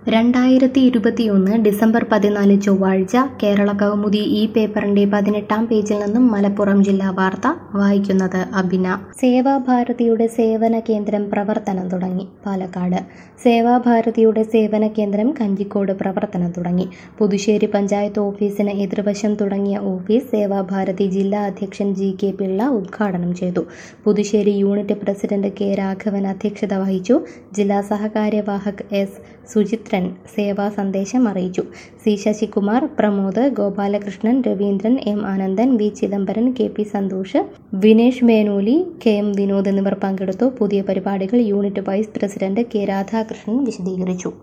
രണ്ടായിരത്തി ഇരുപത്തിയൊന്ന് ഡിസംബർ പതിനാല് ചൊവ്വാഴ്ച കേരള കൗമുദി ഈ പേപ്പറിന്റെ പതിനെട്ടാം പേജിൽ നിന്നും മലപ്പുറം ജില്ലാ വാർത്ത വായിക്കുന്നത് അബിന സേവാഭാരതിയുടെ സേവന കേന്ദ്രം പ്രവർത്തനം തുടങ്ങി പാലക്കാട് സേവാഭാരതിയുടെ സേവന കേന്ദ്രം കഞ്ചിക്കോട് പ്രവർത്തനം തുടങ്ങി പുതുശ്ശേരി പഞ്ചായത്ത് ഓഫീസിന് എതിർവശം തുടങ്ങിയ ഓഫീസ് സേവാഭാരതി ജില്ലാ അധ്യക്ഷൻ ജി കെ പിള്ള ഉദ്ഘാടനം ചെയ്തു Puthussery unit president K Raghavan അധ്യക്ഷത വഹിച്ചു ജില്ലാ സഹകാര്യവാഹക് എസ് സുചിത്രൻ സേവാ സന്ദേശം അറിയിച്ചു C Sasikumar Pramod Gopalakrishnan Raveendran M Anandan V Chidambaran K P Santhosh Vinesh Menoli K M Vinod എന്നിവർ പങ്കെടുത്തു പുതിയ പരിപാടികൾ unit vice president K Radhakrishnan വിശദീകരിച്ചു